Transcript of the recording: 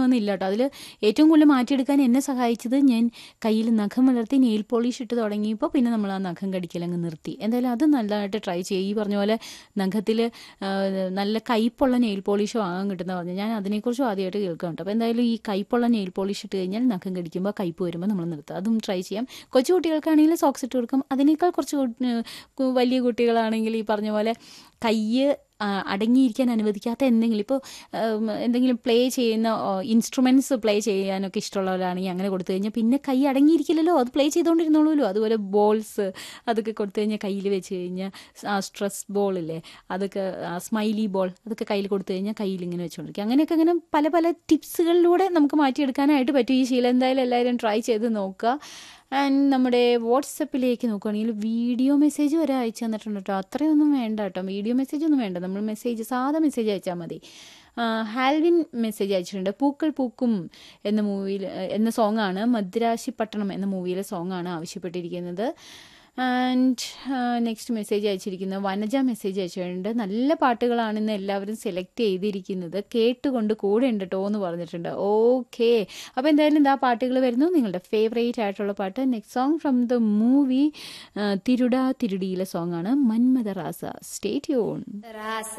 മാറ്റണമെന്നില്ല കേട്ടോ അതിൽ ഏറ്റവും കൂടുതൽ മാറ്റിയെടുക്കാൻ എന്നെ സഹായിച്ചത് ഞാൻ കയ്യിൽ നഖം വളർത്തി നെയിൽ പോളിഷ് ഇട്ട് തുടങ്ങിയപ്പോൾ പിന്നെ നമ്മൾ ആ നഖം കടിക്കൽ അങ്ങ് നിർത്തി എന്തായാലും അത് നല്ലതായിട്ട് ട്രൈ ചെയ്യും ഈ പറഞ്ഞ പോലെ നഖത്തിൽ നല്ല കയ്പുള്ള നെയിൽ പോളിഷ് വാങ്ങാൻ കിട്ടുന്ന പറഞ്ഞു ഞാൻ അതിനെക്കുറിച്ചും ആദ്യമായിട്ട് കേൾക്കാം കേട്ടോ അപ്പോൾ എന്തായാലും ഈ കയ്പുള്ള നെയിൽ പോളിഷ് ഇട്ട് കഴിഞ്ഞാൽ നഖം കടിക്കുമ്പോൾ കയ്പ് വരുമ്പോൾ നമ്മൾ നിർത്തുക അതും ട്രൈ ചെയ്യാം കൊച്ചു കുട്ടികൾക്കാണെങ്കിൽ സോക്സ് ഇട്ട് കൊടുക്കാം അതിനേക്കാൾ കുറച്ച് കു- കു- വലിയ കുട്ടികളാണെങ്കിൽ ഈ പറഞ്ഞ പോലെ കയ്യ് ആ, അടങ്ങിയിരിക്കാൻ അനുവദിക്കാത്ത എന്തെങ്കിലും ഇപ്പോൾ എന്തെങ്കിലും പ്ലേ ചെയ്യുന്ന ഇൻസ്ട്രുമെൻറ്റ്സ് പ്ലേ ചെയ്യാനൊക്കെ ഇഷ്ടമുള്ളവരാണെങ്കിൽ അങ്ങനെ കൊടുത്തു കഴിഞ്ഞാൽ പിന്നെ കൈ അടങ്ങിയിരിക്കില്ലല്ലോ അത് പ്ലേ ചെയ്തുകൊണ്ടിരുന്നോളൂല്ലോ അതുപോലെ ബോൾസ് അതൊക്കെ കൊടുത്തു കഴിഞ്ഞാൽ കയ്യിൽ വെച്ച് കഴിഞ്ഞാൽ ആ സ്ട്രെസ് ബോളില്ലേ അതൊക്കെ സ്മൈലി ബോൾ അതൊക്കെ കയ്യിൽ കൊടുത്തു കഴിഞ്ഞാൽ കയ്യിൽ ഇങ്ങനെ വെച്ചുകൊണ്ടിരിക്കുക അങ്ങനെയൊക്കെ അങ്ങനെ പല പല ടിപ്സുകളിലൂടെ നമുക്ക് മാറ്റിയെടുക്കാനായിട്ട് പറ്റും ഈ ശീലം എന്തായാലും എല്ലാവരും ട്രൈ ചെയ്ത് നോക്കുക ആൻഡ് നമ്മുടെ വാട്സപ്പിലേക്ക് നോക്കുകയാണെങ്കിൽ വീഡിയോ മെസ്സേജ് വരെ അയച്ചു തന്നിട്ടുണ്ട് കേട്ടോ അത്രയൊന്നും വേണ്ട കേട്ടോ വീഡിയോ മെസ്സേജ് ഒന്നും വേണ്ട നമ്മൾ മെസ്സേജ് സാധാ മെസ്സേജ് അയച്ചാൽ മതി ആ, ഹാൽവിൻ മെസ്സേജ് അയച്ചിട്ടുണ്ട് പൂക്കൾ പൂക്കും എന്ന മൂവിയിൽ എന്ന സോങ്ങാണ് മദ്രാശി പട്ടണം എന്ന മൂവിയിലെ സോങ്ങാണ് ആവശ്യപ്പെട്ടിരിക്കുന്നത് ആൻഡ് നെക്സ്റ്റ് മെസ്സേജ് അയച്ചിരിക്കുന്നത് വനജ മെസ്സേജ് അയച്ചിട്ടുണ്ട് നല്ല പാട്ടുകളാണ് ഇന്ന് എല്ലാവരും സെലക്ട് ചെയ്തിരിക്കുന്നത് കേട്ടുകൊണ്ട് കൂടെ ഉണ്ട് കേട്ടോ എന്ന് പറഞ്ഞിട്ടുണ്ട് ഓക്കെ അപ്പോൾ എന്തായാലും ഇതാ പാട്ടുകൾ വരുന്നു നിങ്ങളുടെ ഫേവറേറ്റ് ആയിട്ടുള്ള പാട്ട് next song from the movie Thiruda തിരുടിയിലെ സോങ്ങാണ് മന്മഥ റാസ സ്റ്റേ ട്യൂൺ രാസ